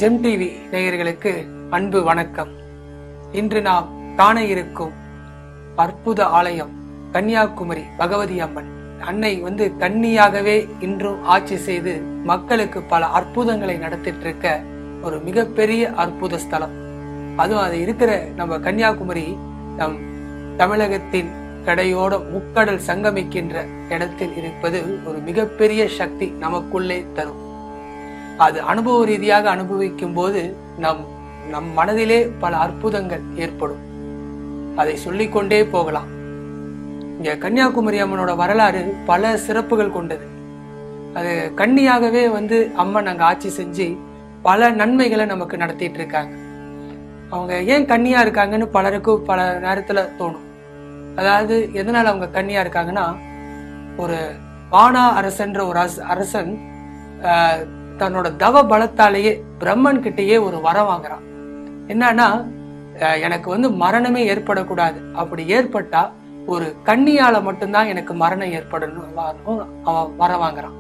GeM TV நேயர்களுக்கு அன்பு வணக்கம் இன்று நாம் காண இருக்கும் அற்புத ஆலயம் கன்னியாகுமரி பகவதி அம்மன் அன்னை வந்து கன்னியாகவே இன்றும் ஆட்சி செய்து மக்களுக்கு பல அற்புதங்களை நடத்திட்டு இருக்க ஒரு மிகப்பெரிய அற்புத ஸ்தலம் அதுவும் அது இருக்கிற நம்ம கன்னியாகுமரி நம் தமிழகத்தின் கடையோட முக்கடல் சங்கமிக்கின்ற இடத்தில் இருப்பது ஒரு மிகப்பெரிய சக்தி நமக்குள்ளே தரும் அது அனுபவ ரீதியாக அனுபவிக்கும் போது நம் நம் மனதிலே பல அற்புதங்கள் ஏற்படும் அதை சொல்லிக்கொண்டே போகலாம் இங்க கன்னியாகுமரி அம்மனோட வரலாறு பல சிறப்புகள் கொண்டது அது கன்னியாகவே வந்து அம்மன் அங்க ஆட்சி செஞ்சு பல நன்மைகளை நமக்கு நடத்திட்டு இருக்காங்க அவங்க ஏன் கன்னியா இருக்காங்கன்னு பலருக்கும் பல நேரத்துல தோணும் அதாவது எதனால அவங்க கன்னியா இருக்காங்கன்னா ஒரு வானா அரசன்ற ஒரு அரச- அரசன் ஆஹ், தன்னோட தவ பலத்தாலேயே பிரம்மன் கிட்டேயே ஒரு வரம் வாங்குறான் என்னன்னா ஆஹ், எனக்கு வந்து மரணமே ஏற்படக்கூடாது அப்படி ஏற்பட்டா ஒரு கன்னியால மட்டும்தான் எனக்கு மரணம் ஏற்படணும் அவன் வர வாங்குறான்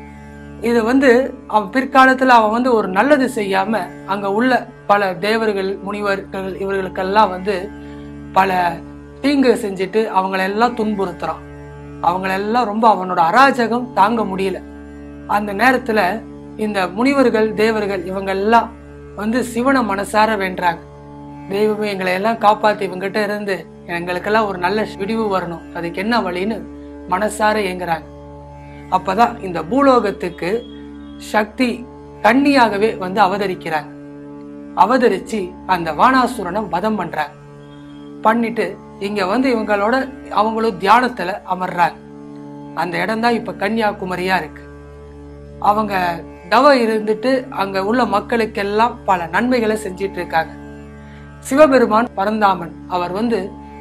இது வந்து அவன் பிற்காலத்துல அவன் வந்து ஒரு நல்லது செய்யாம அங்க உள்ள பல தேவர்கள் முனிவர்கள் இவர்களுக்கெல்லாம் வந்து பல தீங்கு செஞ்சுட்டு அவங்களெல்லாம் துன்புறுத்துறான் அவங்களெல்லாம் ரொம்ப அவனோட அராஜகம் தாங்க முடியல அந்த நேரத்துல இந்த முனிவர்கள் தேவர்கள் இவங்க எல்லாம் வந்து சிவனை மனசார வேண்டுறாங்க தெய்வமே எங்களை எல்லாம் காப்பாத்தி இவங்கிட்ட இருந்து எங்களுக்கெல்லாம் ஒரு நல்ல விடிவு வரணும் அதுக்கு என்ன வழின்னு மனசார ஏங்குறாங்க அப்பதான் இந்த பூலோகத்துக்கு சக்தி கன்னியாகவே வந்து அவதரிக்கிறாங்க அவதரிச்சு அந்த வானாசுரனை வதம் பண்றாங்க பண்ணிட்டு இங்க வந்து இவங்களோட அவங்களும் தியானத்துல அமர்றாங்க அந்த இடம் தான் இப்ப கன்னியாகுமரியா இருக்கு அவங்க தவ இருந்துட்டு அங்க உள்ள மக்களுக்கெல்லாம் பல நன்மைகளை செஞ்சிட்டு இருக்காங்க சிவபெருமான் பரந்தாமன் அவர் வந்து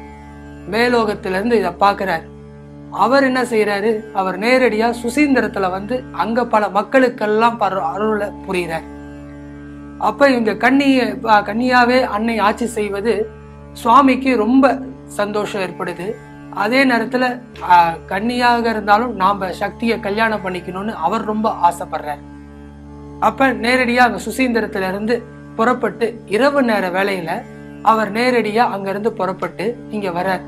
மேலோகத்துல இருந்து இத பாக்குறாரு அவர் என்ன செய்யறாரு அவர் நேரடியா சுசீந்திரத்துல வந்து அங்க பல மக்களுக்கெல்லாம் பர- அருளை புரிகிறார் அப்ப இந்த கன்னிய அஹ் கன்னியாவே அன்னை ஆட்சி செய்வது சுவாமிக்கு ரொம்ப சந்தோஷம் ஏற்படுது அதே நேரத்துல அஹ், கன்னியாக இருந்தாலும் நாம சக்தியை கல்யாணம் பண்ணிக்கணும்னு அவர் ரொம்ப ஆசைப்படுறார் அப்ப நேரடியா அங்க சுசீந்திரத்துல இருந்து புறப்பட்டு இரவு நேர வேலையில அவர் நேரடியா அங்க இருந்து புறப்பட்டு இங்க வர்றார்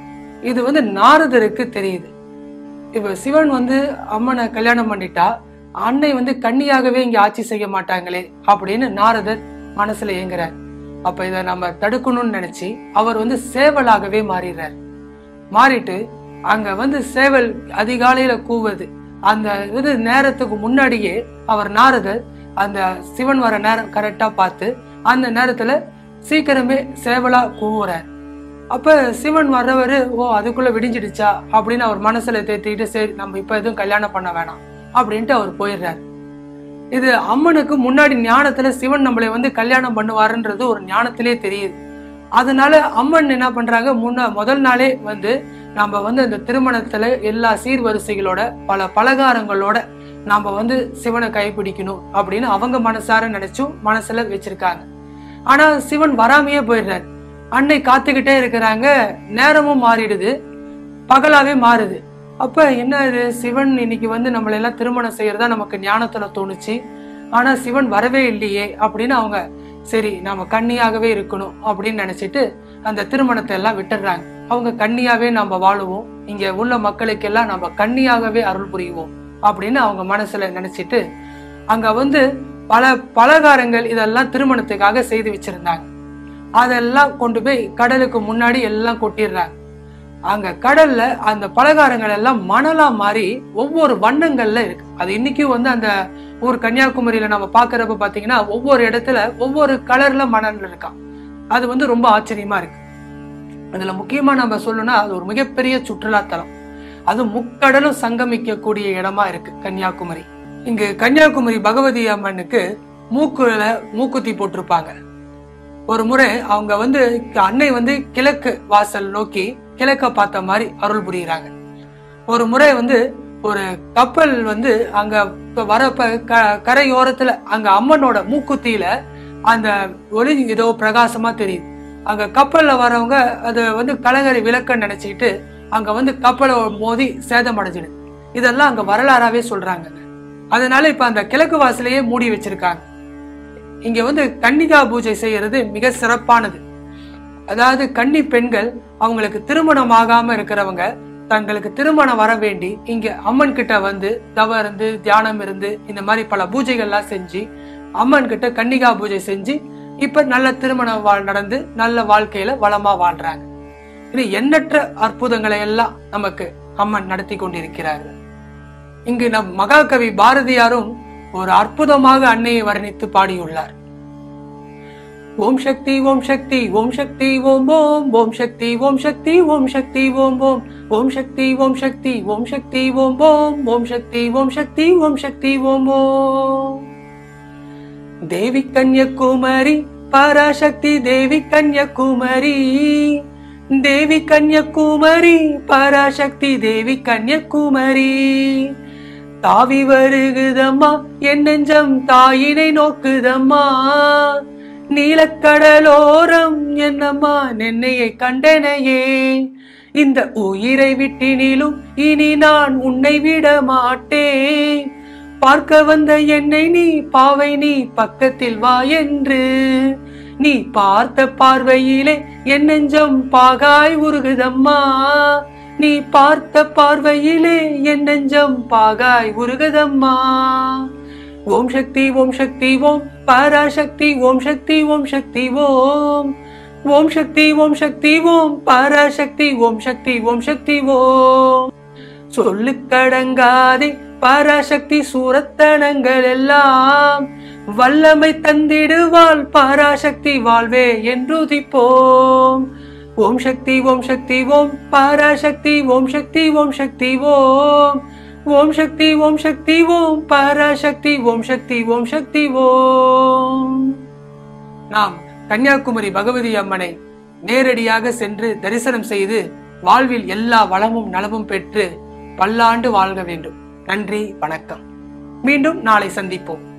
இது வந்து நாரதருக்கு தெரியுது இப்ப சிவன் வந்து அம்மனை கல்யாணம் பண்ணிட்டா அன்னை வந்து கன்னியாகவே இங்க ஆட்சி செய்ய மாட்டாங்களே அப்படின்னு நாரதர் மனசுல ஏங்குறார் அப்ப இதை நம்ம தடுக்கணும்னு நினைச்சு அவர் வந்து சேவலாகவே மாறிடுறார் மாறிட்டு அங்க வந்து சேவல் அதிகாலையில கூவுது அந்த இது நேரத்துக்கு முன்னாடியே அவர் நாரதர் அந்த சிவன் வர நேரம் கரெக்டா பார்த்து அந்த நேரத்துல சீக்கிரமே சேவலா கூவுறார் அப்ப சிவன் வர்றவரு ஓ அதுக்குள்ள விடிஞ்சிடுச்சா அப்படின்னு அவர் மனசுல தேத்திக்கிட்டு சரி நம்ம இப்ப எதுவும் கல்யாணம் பண்ண வேணாம் அப்படின்ட்டு அவர் போயிடுறாரு இது அம்மனுக்கு முன்னாடி ஞானத்துல சிவன் நம்மளை வந்து கல்யாணம் பண்ணுவாருன்றது ஒரு ஞானத்திலே தெரியுது அதனால அம்மன் என்ன பண்றாங்க முன்ன முதல் நாளே வந்து நம்ம வந்து இந்த திருமணத்துல எல்லா சீர்வரிசைகளோட பல பலகாரங்களோட நாம வந்து சிவனை கைப்பிடிக்கணும் அப்படின்னு அவங்க மனசார நினைச்சும் மனசுல வச்சிருக்காங்க ஆனா சிவன் வராமையே போயிடுறாரு அன்னை காத்துக்கிட்டே இருக்கிறாங்க நேரமும் மாறிடுது பகலாவே மாறுது அப்ப என்ன இது சிவன் இன்னைக்கு வந்து நம்மள எல்லாம் திருமணம் செய்யறதா நமக்கு ஞானத்துல தோணுச்சு ஆனா சிவன் வரவே இல்லையே அப்படின்னு அவங்க சரி நாம கன்னியாகவே இருக்கணும் அப்படின்னு நினைச்சிட்டு அந்த திருமணத்தை எல்லாம் விட்டுடுறாங்க அவங்க கன்னியாவே நம்ம வாழுவோம் இங்க உள்ள மக்களுக்கெல்லாம் நம்ம கன்னியாகவே அருள் புரிவோம் அப்படின்னு அவங்க மனசுல நினைச்சிட்டு அங்க வந்து பல பலகாரங்கள் இதெல்லாம் திருமணத்துக்காக செய்து வச்சிருந்தாங்க அதெல்லாம் கொண்டு போய் கடலுக்கு முன்னாடி எல்லாம் கொட்டிடுறாங்க அங்க கடல்ல அந்த பலகாரங்கள் எல்லாம் மணலா மாறி ஒவ்வொரு வண்ணங்கள்ல இருக்கு அது இன்னைக்கும் வந்து அந்த ஊர் கன்னியாகுமரியில நம்ம பாக்குறப்ப பாத்தீங்கன்னா ஒவ்வொரு இடத்துல ஒவ்வொரு கலர்ல மணல் இருக்கான் அது வந்து ரொம்ப ஆச்சரியமா இருக்கு அதுல முக்கியமா நம்ம சொல்லணும்னா அது ஒரு மிகப்பெரிய சுற்றுலா தலம் அது முக்கடலும் சங்கமிக்கக்கூடிய இடமா இருக்கு கன்னியாகுமரி இங்கு கன்னியாகுமரி பகவதி அம்மனுக்கு மூக்குல மூக்குத்தி போட்டிருப்பாங்க ஒரு முறை அவங்க வந்து அன்னை வந்து கிழக்கு வாசல் நோக்கி கிழக்க பார்த்த மாதிரி அருள் புரியுறாங்க ஒரு முறை வந்து ஒரு கப்பல் வந்து அங்க இப்ப வரப்ப க- கரையோரத்துல அங்க அம்மனோட மூக்குத்தியில அந்த ஒளி ஏதோ பிரகாசமா தெரியுது அங்க கப்பல்ல வரவங்க அது வந்து கலங்கரை விளக்க நினைச்சுக்கிட்டு அங்க வந்து கப்பலை மோதி சேதம் அடைஞ்சிடுது இதெல்லாம் அங்க வரலாறாவே சொல்றாங்க அதனால இப்ப அந்த கிழக்கு வாசலையே மூடி வச்சிருக்காங்க இங்க வந்து கன்னிகா பூஜை செய்யறது மிக சிறப்பானது அதாவது கன்னி பெண்கள் அவங்களுக்கு திருமணம் ஆகாம இருக்கிறவங்க தங்களுக்கு திருமணம் வர வேண்டி இங்க அம்மன் கிட்ட வந்து தவ இருந்து தியானம் இருந்து இந்த மாதிரி பல பூஜைகள்லாம் செஞ்சு அம்மன் கிட்ட கன்னிகா பூஜை செஞ்சு இப்ப நல்ல திருமண வாழ் நடந்து நல்ல வாழ்க்கையில வளமா வாழ்றாங்க இது எண்ணற்ற அற்புதங்களை எல்லாம் நமக்கு அம்மன் நடத்தி கொண்டிருக்கிறார்கள் இங்கு நம் மகாகவி பாரதியாரும் ஒரு அற்புதமாக அன்னையை வர்ணித்து பாடியுள்ளார் ஓம் சக்தி ஓம் சக்தி ஓம் சக்தி ஓம் ஓம் ஓம் சக்தி ஓம் சக்தி ஓம் சக்தி ஓம் ஓம் ஓம் சக்தி ஓம் சக்தி ஓம் சக்தி ஓம் ஓம் ஓம் சக்தி ஓம் சக்தி ஓம் சக்தி ஓம் ஓம் தேவி கன்யகுமரி பராசக்தி தேவி கன்யகுமரி தேவி கன்யகுமரி பராசக்தி தேவி கன்யகுமரி தாவி வருகுதம்மா என் நெஞ்சம் தாயினை நோக்குதம்மா நீலக்கடலோரம் என்னம்மா நென்னையை கண்டனையே இந்த உயிரை விட்டினிலும் இனி நான் உன்னை விட மாட்டேன் பார்க்க வந்த என்னை நீ பாவை நீ பக்கத்தில் வா என்று நீ பார்த்த பார்வையிலே என் நெஞ்சம் பாகாய் உருகுதம்மா நீ பார்த்த பார்வையிலே என் நெஞ்சம் பாகாய் உருகுதம்மா ஓம் சக்தி ஓம் சக்தி ஓம் பராசக்தி ஓம் சக்தி ஓம் சக்தி ஓம் ஓம் சக்தி ஓம் சக்தி ஓம் பராசக்தி ஓம் சக்தி ஓம் சக்தி ஓம் சொல்லுக்கடங்காதே பராசக்தி சூரத்தனங்கள் எல்லாம் வல்லமை தந்திடுவாள் பராசக்தி வாழ்வே என்றுதிப்போம் ஓம் சக்தி ஓம் சக்தி ஓம் பராசக்தி ஓம் சக்தி ஓம் சக்தி ஓம் ஓம் சக்தி ஓம் சக்தி ஓம் பராசக்தி ஓம் சக்தி ஓம் சக்தி ஓம் நாம் கன்னியாகுமரி பகவதி அம்மனை நேரடியாக சென்று தரிசனம் செய்து வாழ்வில் எல்லா வளமும் நலமும் பெற்று பல்லாண்டு வாழ்க வேண்டும் நன்றி வணக்கம் மீண்டும் நாளை சந்திப்போம்